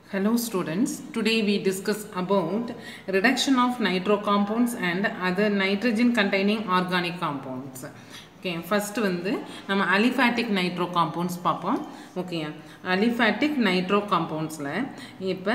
Hello students, today we discuss about reduction of nitro compounds and other nitrogen containing organic compounds. Okay first வந்து நம்ம aliphatic nitro compounds பார்ப்போம் okay aliphatic nitro காம்பவுண்ட்ஸில் இப்போ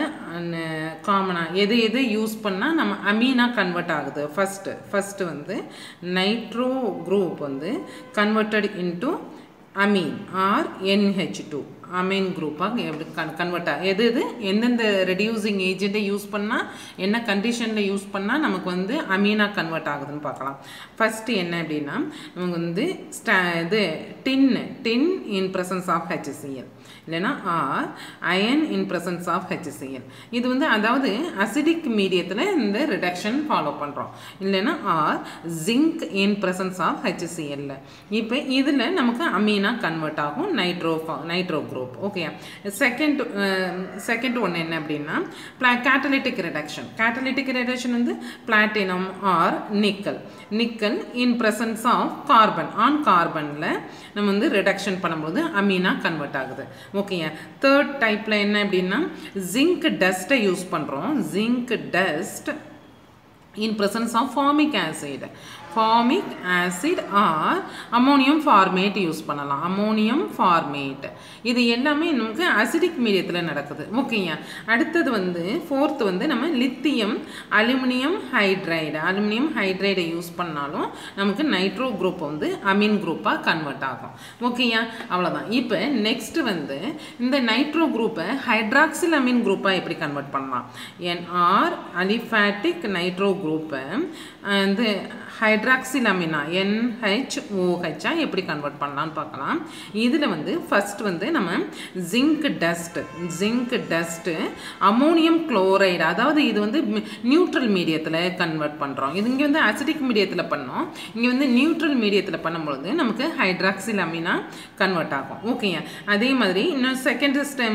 காமனாக எது எது யூஸ் பண்ணால் நம்ம அமீனாக கன்வெர்ட் ஆகுது ஃபஸ்ட்டு ஃபஸ்ட்டு வந்து நைட்ரோ குரூப் வந்து converted into amine R NH two amine குரூப்பாக எப்படி கன் கன்வெர்ட் ஆகும் எது எது எந்தெந்த ரெடியூசிங் ஏஜெண்ட்டை யூஸ் பண்ணால் என்ன கண்டிஷனில் யூஸ் பண்ணால் நமக்கு வந்து அமீனாக கன்வெர்ட் ஆகுதுன்னு பார்க்கலாம் ஃபஸ்ட்டு என்ன அப்படின்னா நமக்கு வந்து ஸ்டா இது tin tin in presence of HCl இல்லைன்னா or iron in presence of HCl இது வந்து அதாவது அசிடிக் மீடியத்தில் இந்த ரிடக்ஷன் ஃபாலோ பண்ணுறோம் இல்லைன்னா or zinc in presence of ஹெச்சிசிஎல்ல இப்போ இதில் நமக்கு அமீனாக கன்வெர்ட் ஆகும் nitro nitro group okay second second ஒன்று என்ன அப்படின்னா கேட்டலிட்டிக் ரிடக்ஷன் கேட்டலிட்டிக் ரிடக்ஷன் வந்து platinum or nickel nickel in presence of carbon on கார்பனில் நம்ம வந்து ரிடக்ஷன் பண்ணும்போது அமீனா கன்வெர்ட் ஆகுது ஓகேங்க தேர்ட் டைப்பில் என்ன அப்படின்னா ஜிங்க் டஸ்ட்டை யூஸ் பண்ணுறோம் zinc dust in presence of formic acid formic acid or ammonium formate use பண்ணலாம் அமோனியம் ஃபார்மேட் இது எல்லாமே நமக்கு அசிடிக் மீடியத்தில் நடக்குது ஓகேங்க அடுத்தது வந்து ஃபோர்த் வந்து நம்ம லித்தியம் அலுமினியம் ஹைட்ரைடு அலுமினியம் ஹைட்ரைடை யூஸ் பண்ணாலும் நமக்கு நைட்ரோ குரூப் வந்து அமீன் குரூப்பாக கன்வெர்ட் ஆகும் ஓகேயா அவ்வளோதான் இப்போ நெக்ஸ்ட் வந்து இந்த நைட்ரோ குரூப்பை ஹைட்ராக்சில் அமீன் குரூப்பாக எப்படி கன்வெர்ட் பண்ணலாம் என்ஆர் அலிஃபேட்டிக் நைட்ரோ குரூப்பை வந்து ஹைட்ராக்சில் அமினா என்ஹெச்ஓஹெச்சா எப்படி கன்வெர்ட் பண்ணலான்னு பார்க்கலாம் இதில் வந்து ஃபஸ்ட் வந்து நம்ம zinc dust zinc dust ammonium chloride அதாவது இது வந்து நியூட்ரல் மீடியத்தில் கன்வெர்ட் பண்ணுறோம் இது இங்கே வந்து அசிடிக் மீடியத்தில் பண்ணோம் இங்கே வந்து நியூட்ரல் மீடியத்தில் பண்ணும்பொழுது நமக்கு ஹைட்ராக்சில் அமினா கன்வெர்ட் ஆகும் ஓகேங்க அதே மாதிரி இன்னும் செகண்ட்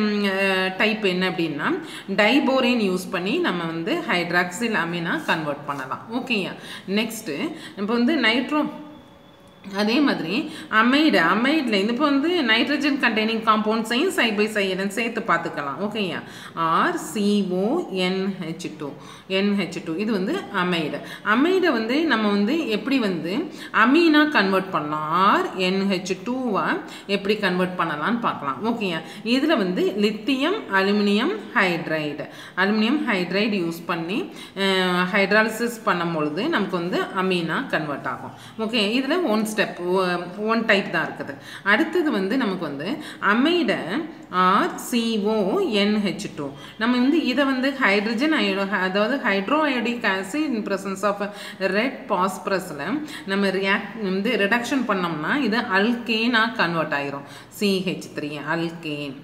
டைப் என்ன அப்படின்னா டைபோரேன் யூஸ் பண்ணி நம்ம வந்து ஹைட்ராக்சில் அமினா கன்வெர்ட் பண்ணலாம் ஓகேயா நெக்ஸ்ட்டு இப்போ வந்து நைட்ரோ அதே மாதிரி அமைடு அமைடில் இப்போ வந்து நைட்ரஜன் கண்டெய்னிங் காம்பவுண்ட்ஸையும் சைட் பை சைடன் சேர்த்து பார்த்துக்கலாம் ஓகேயா R CO NH two NH two இது வந்து அமைடு அமைடை வந்து நம்ம வந்து எப்படி வந்து அமீனாக கன்வெர்ட் பண்ணலாம் ஆர் என்ஹெச் டூவாக எப்படி கன்வெர்ட் பண்ணலாம்னு பார்க்கலாம் ஓகேயா இதில் வந்து lithium aluminium hydride aluminium hydride use பண்ணி ஹைட்ராலிசிஸ் பண்ணும் பொழுது நமக்கு வந்து அமீனாக கன்வெர்ட் ஆகும் ஓகே இதில் ஒன் ஸ்டெப் ஒன் டைப் தான் இருக்குது அடுத்தது வந்து நமக்கு வந்து amide R CO NH two நம்ம வந்து இதை வந்து ஹைட்ரஜன் அயோடோ அதாவது hydroiodic acid in presence of red பாஸ்பரஸில் நம்ம ரியாக்ட் வந்து ரிடக்ஷன் பண்ணோம்னா இது அல்கேனாக கன்வெர்ட் ஆகிரும் சிஹெச் த்ரீ அல்கேன்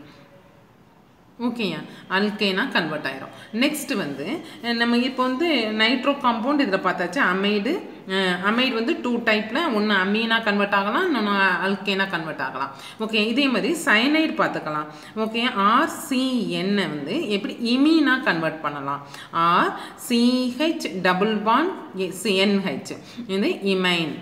ஓகேயா அல்கேனா கன்வெர்ட் ஆயிரும் நெக்ஸ்ட் வந்து நம்ம இப்போ வந்து நைட்ரோ காம்பவுண்ட் இதில் பார்த்தாச்சு அமைடு அமைடு வந்து டூ டைப்பில் ஒன்று அமீனா கன்வெர்ட் ஆகலாம் இன்னொன்று அல்கேனா கன்வெர்ட் ஆகலாம் ஓகே இதே மாதிரி சைனைடு பார்த்துக்கலாம் ஓகே ஆர்சிஎன்னை வந்து எப்படி இமீனா கன்வெர்ட் பண்ணலாம் R CH double bond NH இது இமைன்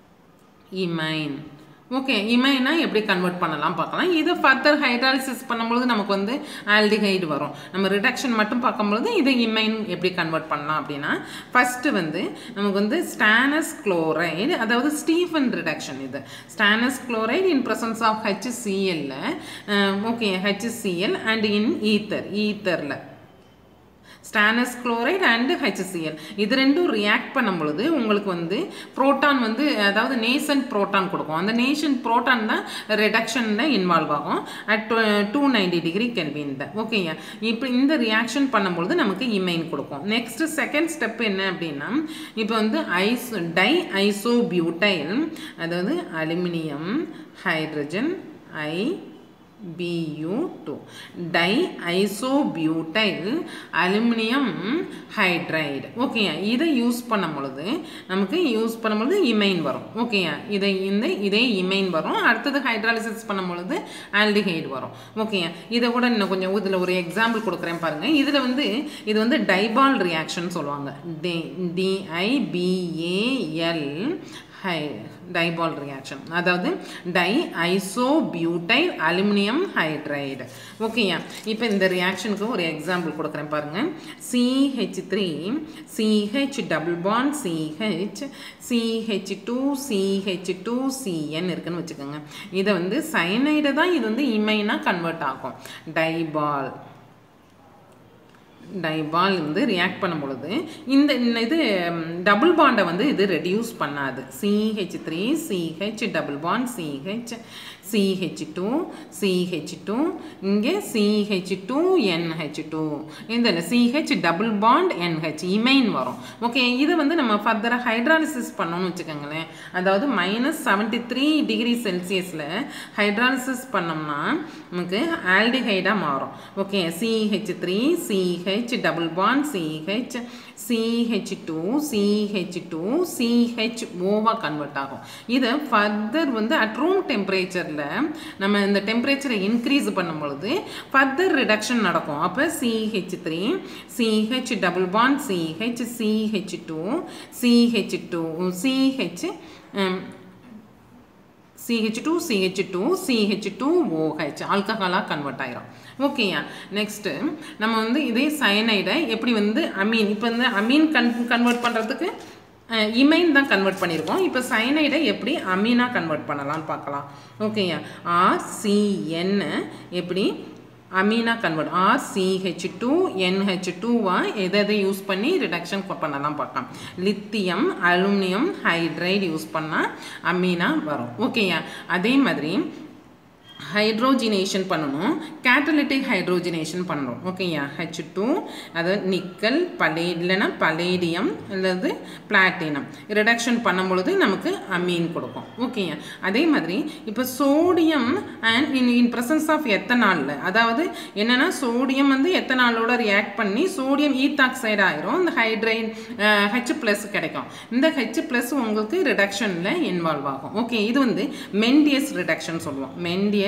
இமைன் ஓகே இமைனா எப்படி கன்வெர்ட் பண்ணலாம் பார்க்கலாம் இதை ஃபர்தர் ஹைட்ராலிசிஸ் பண்ணும்பொழுது நமக்கு வந்து ஆல்டிஹைடு வரும் நம்ம ரிடக்ஷன் மட்டும் பார்க்கும்பொழுது இதை இமைன் எப்படி கன்வெர்ட் பண்ணலாம் அப்படின்னா ஃபஸ்ட்டு வந்து நமக்கு வந்து ஸ்டானஸ் குளோரைடு அதாவது ஸ்டீஃபன் ரிடக்ஷன் இது stannous chloride in presence of ஹெச்சிசிஎல்ல okay HCl and in ether ஈத்தரில் ஸ்டானஸ் குளோரைடு அண்டு ஹெச்சிசிஎல் இது ரெண்டும் ரியாக்ட் பண்ணும் பொழுது உங்களுக்கு வந்து ப்ரோட்டான் வந்து அதாவது நேசன் ப்ரோட்டான் கொடுக்கும் அந்த நேஷன் ப்ரோட்டான் தான் ரிடக்ஷனில் இன்வால்வ் ஆகும் at two ninety degree Kelvin தான் ஓகேங்க இப்போ இந்த ரியாக்ஷன் பண்ணும்பொழுது நமக்கு இமைன் கொடுக்கும் நெக்ஸ்ட் செகண்ட் ஸ்டெப் என்ன அப்படின்னா இப்போ வந்து ஐஸ் டை ஐசோ பியூட்டைல் அதாவது aluminium hydrogen I BU2 diisobutyl aluminium hydride ஓகேயா இதை யூஸ் பண்ணும் பொழுது நமக்கு யூஸ் பண்ணும் பொழுது இமைன் வரும் ஓகேயா இதை இந்த இதே இமைன் வரும் அடுத்தது ஹைட்ராலிசிஸ் பண்ணும் பொழுது ஆல்டிஹைடு வரும் ஓகேயா இதை கூட இன்னும் கொஞ்சம் இதில் ஒரு எக்ஸாம்பிள் கொடுக்குறேன் பாருங்கள் இதில் வந்து இது வந்து டைபால் ரியாக்ஷன் சொல்லுவாங்க டி டிஐபிஏஎல் ஹை டைபால் ரியாக்ஷன் அதாவது டை ஐசோபியூட்டைல் அலுமினியம் ஹைட்ரைடு ஓகேயா இப்போ இந்த ரியாக்ஷனுக்கு ஒரு எக்ஸாம்பிள் கொடுக்குறேன் பாருங்கள் CH three CH double bond CH CH two CH two CN இருக்குன்னு வச்சுக்கோங்க இதை வந்து சயனைடை தான் இது வந்து இமைனாக கன்வெர்ட் ஆகும் டைபால் டைபால் வந்து ரியாக்ட் பண்ணும் பொழுது இந்த இந்த இது டபுள் பாண்டை வந்து இது ரெடியூஸ் பண்ணாது CH three CH double bond CH CH two CH two இங்கே சிஹெச் டூ என்ஹெச் டூ இந்த CH double bond NH imine வரும் ஓகே இது வந்து நம்ம ஃபர்தராக ஹைட்ராலிசிஸ் பண்ணோம்னு வச்சுக்கோங்களேன் அதாவது மைனஸ் செவன்ட்டி த்ரீ டிகிரி செல்சியஸில் ஹைட்ராலிசிஸ் பண்ணோம்னா நமக்கு ஆல்டிஹைடாக மாறும் okay CH three CH double bond CH CH two CH two CH ஓவாக கன்வெர்ட் ஆகும் இதை ஃபர்தர் வந்து அட் ரூம் டெம்பரேச்சரில் நம்ம இந்த டெம்பரேச்சரை இன்க்ரீஸ் பண்ணும் பொழுது ஃபர்தர் ரிடக்ஷன் நடக்கும் அப்போ CH three CH double bond CH CH two CH two CH CH two CH two CH two OH ஆல்கஹாலாக கன்வெர்ட் ஆயிரும் ஓகேயா நெக்ஸ்ட்டு நம்ம வந்து இதே சயனைடை எப்படி வந்து அமீன் இப்போ வந்து அமீன் கன் கன்வெர்ட் பண்ணுறதுக்கு இமைன் தான் கன்வெர்ட் பண்ணியிருக்கோம் இப்போ சயனைடை எப்படி அமீனாக கன்வெர்ட் பண்ணலாம்னு பார்க்கலாம் ஓகேயா ஆர்சிஎன் எப்படி அமீனா convert R CH two NH டூவா எதை எதை யூஸ் பண்ணி ரிடக்ஷன் பண்ணலாம் பார்க்கலாம் லித்தியம் அலுமினியம் ஹைட்ரைடு யூஸ் பண்ணால் அமீனா வரும் ஓகேயா அதே மாதிரி ஹைட்ரோஜினேஷன் பண்ணணும் கேட்டலிட்டிக் ஹைட்ரோஜினேஷன் பண்ணுறோம் ஓகேயா ஹெச் டூ அதாவது நிக்கல் பலே இல்லைன்னா பலேடியம் அல்லது பிளாட்டினம் ரிடக்ஷன் பண்ணும் பொழுது நமக்கு அமீன் கொடுக்கும் ஓகேயா அதே மாதிரி இப்போ sodium and in in presence of எத்தனாலில் அதாவது என்னென்னா சோடியம் வந்து எத்தனாலோட ரியாக்ட் பண்ணி சோடியம் ஈத்தாக்சைடு ஆயிரும் இந்த ஹைட்ரைன் ஹெச் ப்ளஸ் கிடைக்கும் இந்த ஹெச் ப்ளஸ் உங்களுக்கு ரிடக்ஷனில் இன்வால்வ் ஆகும் ஓகே இது வந்து மெண்டியஸ் ரிடக்ஷன் சொல்லுவோம் மெண்டியஸ்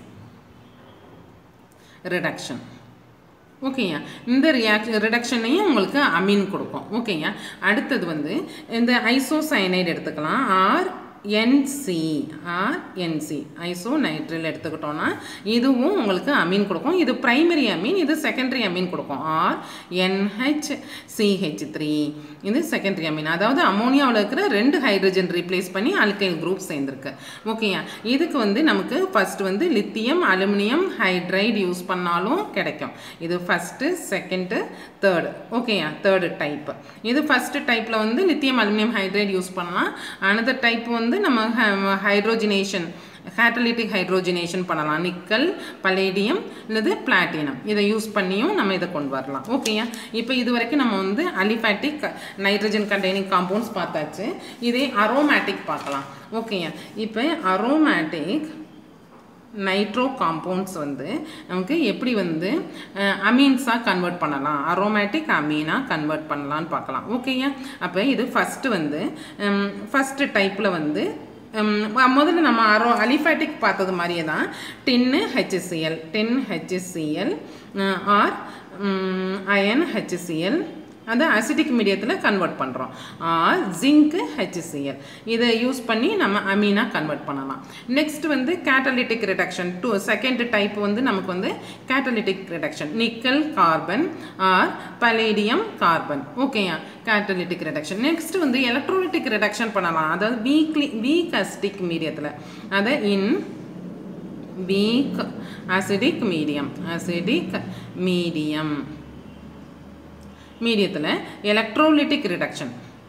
ரிடக்ஷன் ஓகேயா இந்த ரியாக் ரிடக்ஷனையும் உங்களுக்கு அமீன் கொடுக்கும் ஓகேயா அடுத்தது வந்து இந்த ஐசோசைனைடு எடுத்துக்கலாம் R NC R NC isonitrile எடுத்துக்கிட்டோன்னா இதுவும் உங்களுக்கு அமீன் கொடுக்கும் இது பிரைமரி அமீன் இது செகண்டரி அமீன் கொடுக்கும் ஆர் என்ஹெச் சிஹெச் த்ரீ இது செகண்டரி அமீன் அதாவது அமோனியாவில் இருக்கிற ரெண்டு ஹைட்ரஜன் ரீப்ளேஸ் பண்ணி அல்கைல் குரூப் சேர்ந்துருக்கு ஓகேயா இதுக்கு வந்து நமக்கு ஃபர்ஸ்ட் வந்து லித்தியம் அலுமினியம் ஹைட்ரைடு யூஸ் பண்ணாலும் கிடைக்கும் இது ஃபஸ்ட்டு செகண்டு தேர்டு ஓகேயா தேர்டு டைப் இது ஃபஸ்ட்டு டைப்பில் வந்து லித்தியம் அலுமினியம் ஹைட்ரைடு யூஸ் பண்ணலாம் அனதர் டைப் வந்து நம்ம ஹைட்ரோஜினேஷன் கேட்டலிட்டிக் ஹைட்ரோஜினேஷன் பண்ணலாம் நிக்கல் பலேடியம் அல்லது பிளாட்டினம் இதை யூஸ் பண்ணியும் நம்ம இதை கொண்டு வரலாம் ஓகேயா இப்போ இது வரைக்கும் நம்ம வந்து அலிஃபேட்டிக் நைட்ரஜன் கண்டெய்னிங் காம்பவுண்ட்ஸ் பார்த்தாச்சு இதே அரோமேட்டிக் பார்க்கலாம் ஓகேயா இப்போ அரோமேட்டிக் நைட்ரோ காம்பவுண்ட்ஸ் வந்து நமக்கு எப்படி வந்து அமீன்ஸாக கன்வெர்ட் பண்ணலாம் அரோமேட்டிக் அமீனாக கன்வெர்ட் பண்ணலான்னு பார்க்கலாம் ஓகேயா அப்போ இது ஃபஸ்ட்டு வந்து ஃபஸ்ட்டு டைப்பில் வந்து முதல்ல நம்ம அரோ அலிஃபேட்டிக் பார்த்தது மாதிரியே தான் டென்னு HCl ten HCl or iron HCl அதை அசிட்டிக் மீடியத்தில் கன்வெர்ட் பண்ணுறோம் ஆர் ஜிங்க்கு ஹெச்சிஎல் இதை யூஸ் பண்ணி நம்ம அமீனாக கன்வெர்ட் பண்ணலாம் நெக்ஸ்ட் வந்து catalytic reduction two second type வந்து நமக்கு வந்து catalytic reduction nickel carbon or palladium carbon ஓகேயா கேட்டலிட்டிக் ரிடக்ஷன் நெக்ஸ்ட் வந்து எலக்ட்ரோலிட்டிக் ரிடக்ஷன் பண்ணலாம் அதாவது வீக்லி வீக் அசிட்டிக் மீடியத்தில் அதை in weak acidic medium acidic medium மீடியத்தில் electrolytic reduction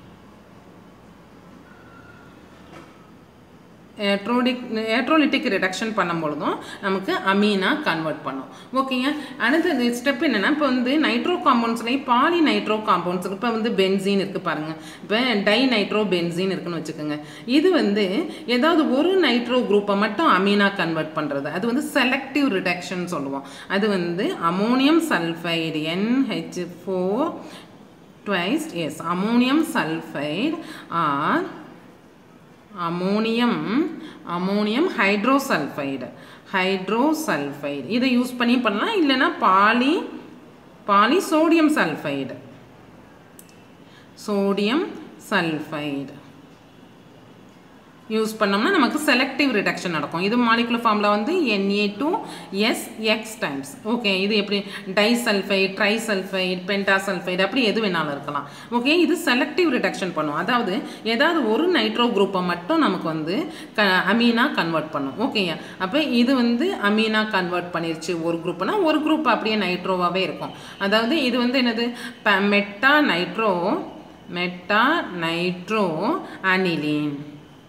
electrodic electrolytic reduction பண்ணும்பொழுதும் நமக்கு அமீனாக கன்வெர்ட் பண்ணும் ஓகேங்க அடுத்த ஸ்டெப் என்னென்னா இப்போ வந்து நைட்ரோ காம்பவுண்ட்ஸ்லேயும் பாலி நைட்ரோ காம்பவுண்ட்ஸ் இப்போ வந்து பென்சீன் இருக்குது பாருங்கள் இப்போ டை நைட்ரோ பென்சீன் இருக்குன்னு வச்சுக்கோங்க இது வந்து ஏதாவது ஒரு நைட்ரோ குரூப்பை மட்டும் அமீனாக கன்வெர்ட் பண்ணுறது அது வந்து செலக்டிவ் ரிடக்ஷன் சொல்லுவோம் அது வந்து ammonium sulphide NH four twice S ammonium sulphide or ammonium ammonium hydrosulphide hydrosulphide இதை யூஸ் பண்ணி பண்ணலாம் இல்லைன்னா poly poly sodium sulphide sodium sulphide use பண்ணோம்னா நமக்கு செலக்டிவ் ரிடக்ஷன் நடக்கும் இது மாலிகுலர் ஃபார்மில் வந்து NA two S X times okay இது எப்படி டைசல்ஃபைட் ட்ரைசல்ஃபைட் பென்டாசல்ஃபைட் அப்படி எது வேணாலும் இருக்கலாம் ஓகே இது செலக்டிவ் ரிடக்ஷன் பண்ணும் அதாவது ஏதாவது ஒரு நைட்ரோ குரூப்பை மட்டும் நமக்கு வந்து க அமீனா கன்வெர்ட் பண்ணும் ஓகேயா அப்போ இது வந்து அமீனா கன்வெர்ட் பண்ணிருச்சு ஒரு குரூப்னா ஒரு குரூப் அப்படியே நைட்ரோவாகவே இருக்கும் அதாவது இது வந்து என்னது meta nitro meta nitro aniline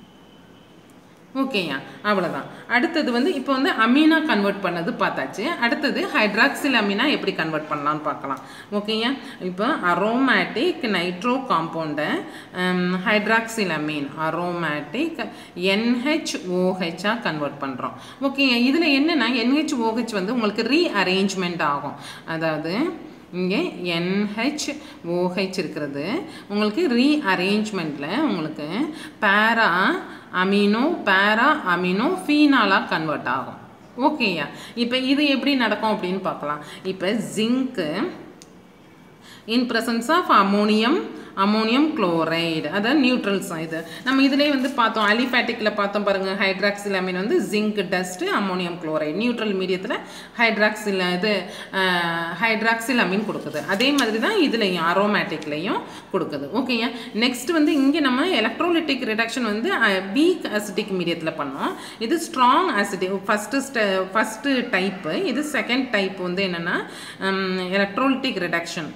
ஓகேயா அவ்வளோதான் அடுத்தது வந்து இப்போ வந்து அமீனா கன்வெர்ட் பண்ணது பார்த்தாச்சு அடுத்தது ஹைட்ராக்சில் அமீனா எப்படி கன்வெர்ட் பண்ணலாம்னு பார்க்கலாம் ஓகேயா இப்போ அரோமேட்டிக் நைட்ரோ காம்பவுண்டை ஹைட்ராக்சில் அமீன் அரோமேட்டிக் என்ஹெச்ஓஹெச்ஆ கன்வெர்ட் பண்ணுறோம் ஓகேயா இதில் என்னென்னா என்ஹெச்ஓஹெச் வந்து உங்களுக்கு ரீ அரேஞ்ச்மெண்ட் ஆகும் அதாவது இங்கே என்ஹெச் ஓஹெச் இருக்கிறது உங்களுக்கு ரீ அரேஞ்ச்மெண்ட்டில் உங்களுக்கு பேரா அமினோ பேரா அமினோ ஃபீனாலாக கன்வெர்ட் ஆகும் ஓகேயா இப்போ இது எப்படி நடக்கும் அப்படின்னு பார்க்கலாம் இப்போ zinc in presence of ammonium ammonium chloride அதாவது நியூட்ரல்ஸ் இது நம்ம இதிலே வந்து பார்த்தோம் அலிஃபேட்டிக்கில் பார்த்தோம் பாருங்கள் ஹைட்ராக்சில் அமீன் வந்து zinc dust ammonium chloride neutral மீடியத்தில் ஹைட்ராக்சில் இது ஹைட்ராக்சில் அமீன் கொடுக்குது அதே மாதிரி தான் இதுலையும் அரோமேட்டிக்லையும் கொடுக்குது ஓகேயா நெக்ஸ்ட் வந்து இங்கே நம்ம எலக்ட்ரோலிட்டிக் ரிடக்ஷன் வந்து வீக் அசிட்டிக் மீடியத்தில் பண்ணோம் இது ஸ்ட்ராங் அசிட்டிக் ஃபஸ்ட்டு ஸ்ட ஃபஸ்ட்டு டைப்பு இது செகண்ட் டைப் வந்து என்னென்னா electrolytic reduction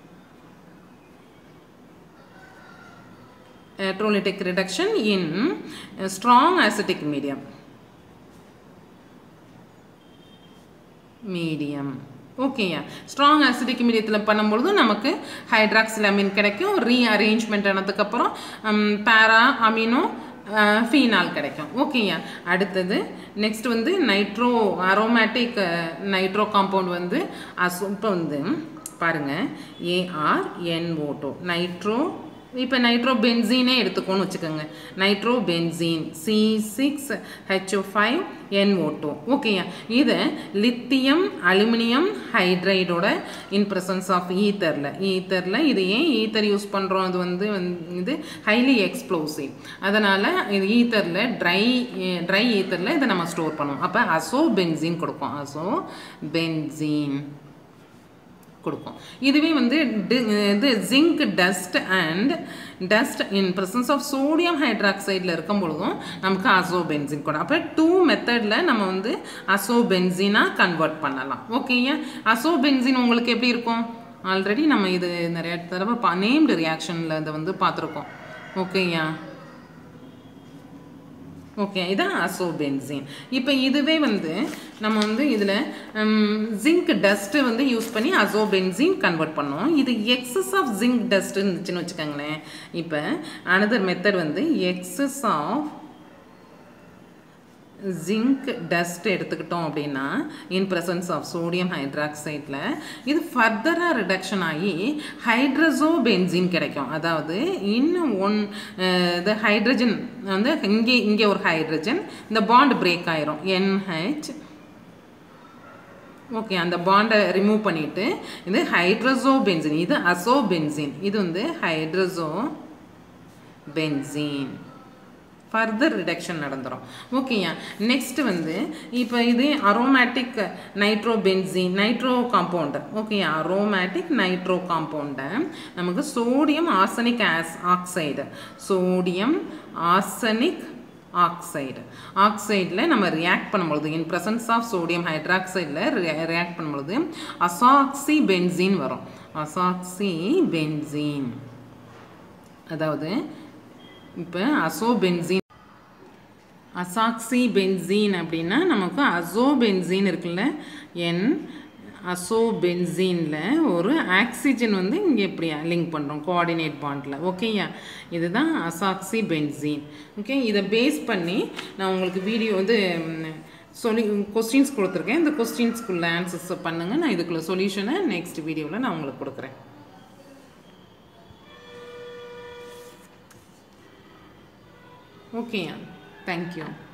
electrolytic reduction in uh, strong acidic medium medium ஓகேயா ஸ்ட்ராங் அசிடிக் மீடியத்தில் பண்ணும்பொழுது நமக்கு ஹைட்ராக்சில் அமீன் கிடைக்கும் ரீஅரேஞ்ச்மெண்ட் ஆனதுக்கப்புறம் பேரா அமீனோ ஃபீனால் கிடைக்கும் ஓகேயா அடுத்தது நெக்ஸ்ட் வந்து நைட்ரோ அரோமேட்டிக் நைட்ரோ காம்பவுண்ட் வந்து அசோ இப்போ வந்து பாருங்கள் ஏஆர் என்ஓட்டோ நைட்ரோ இப்போ நைட்ரோ பென்சீனே எடுத்துக்கோன்னு வச்சுக்கோங்க nitro benzene C six HO five NO two ஓகேயா இதை லித்தியம் அலுமினியம் ஹைட்ரைடோட இன் ப்ரெசன்ஸ் ஆஃப் ஈத்தரில் ஈத்தரில் இது ஏன் ஈத்தர் யூஸ் பண்ணுறோம் அது வந்து இது ஹைலி எக்ஸ்ப்ளோசிவ் அதனால் இது ஈத்தரில் ட்ரை ட்ரை ஈத்தரில் இதை நம்ம ஸ்டோர் பண்ணுவோம் அப்போ அசோ பென்சீன் கொடுப்போம் அசோ பென்சீன் கொடுக்கும் இதுவே வந்து இது zinc dust and dust in presence of sodium ஹைட்ராக்சைடில் இருக்கும் பொழுதும் நமக்கு அசோபென்சின் கூட அப்போ டூ மெத்தடில் நம்ம வந்து அசோபென்சினாக கன்வெர்ட் பண்ணலாம் ஓகேயா அசோபென்சின் உங்களுக்கு எப்படி இருக்கும் ஆல்ரெடி நம்ம இது நிறைய தடவை பா நேம்டு ரியாக்ஷனில் இதை வந்து பார்த்துருக்கோம் ஓகேயா ஓகே இதான் அசோபென்சின் இப்போ இதுவே வந்து நம்ம வந்து இதில் ஜிங்க் டஸ்ட்டு வந்து யூஸ் பண்ணி அசோபென்சின் கன்வெர்ட் பண்ணோம் இது எக்ஸஸ் ஆஃப் ஜிங்க் டஸ்ட் இருந்துச்சுன்னு வச்சுக்கோங்களேன் இப்போ அனதர் மெத்தட் வந்து எக்ஸஸ் ஆஃப் ஜிங்க் டஸ்ட் எடுத்துக்கிட்டோம் அப்படின்னா இன் ப்ரெசன்ஸ் ஆஃப் சோடியம் ஹைட்ராக்சைடில் இது ஃபர்தராக ரிடக்ஷன் ஆகி ஹைட்ரஸோ பென்சின் கிடைக்கும் அதாவது இன்னும் ஒன் இது ஹைட்ரஜன் வந்து இங்கே இங்கே ஒரு ஹைட்ரஜன் இந்த பாண்ட் பிரேக் ஆயிரும் என்ஹெச் ஓகே அந்த பாண்டை ரிமூவ் பண்ணிவிட்டு இது ஹைட்ரஸோ பென்சின் இது அசோ பென்சின் இது வந்து ஹைட்ரஸோ பென்சின் ஃபர்தர் ரிடக்ஷன் நடந்துடும் ஓகேயா நெக்ஸ்ட் வந்து இப்போ இது aromatic nitro benzene nitro compound okay aromatic nitro காம்பவுண்டை நமக்கு sodium arsenic as oxide sodium arsenic oxide ஆக்சைடில் நம்ம ரியாக்ட் பண்ணும்பொழுது இன் ப்ரெசன்ஸ் ஆஃப் சோடியம் ஹைட்ராக்சைடில் ரியாக்ட் பண்ணும்பொழுது அசாக்சி பென்சின் வரும் அசாக்சி பென்சின் அதாவது இப்போ அசோபென்சின் அசாக்சி பென்சீன் அப்படின்னா நமக்கு அசோபென்சீன் இருக்குல்ல என் அசோபென்சீனில் ஒரு ஆக்சிஜன் வந்து இங்கே இப்படி லிங்க் பண்ணுறோம் கோஆர்டினேட் பாண்டில் ஓகேயா இதுதான் அசாக்சி பென்சீன் ஓகே இதை பேஸ் பண்ணி நான் உங்களுக்கு வீடியோ வந்து சொல்லி கொஸ்டின்ஸ் கொடுத்துருக்கேன் இந்த கொஸ்டின்ஸ்க்குள்ள ஆன்சர்ஸ் பண்ணுங்கள் நான் இதுக்குள்ள சொல்யூஷனை நெக்ஸ்ட் வீடியோவில் நான் உங்களுக்கு கொடுக்குறேன் ஓகேயா தேங்க்யூ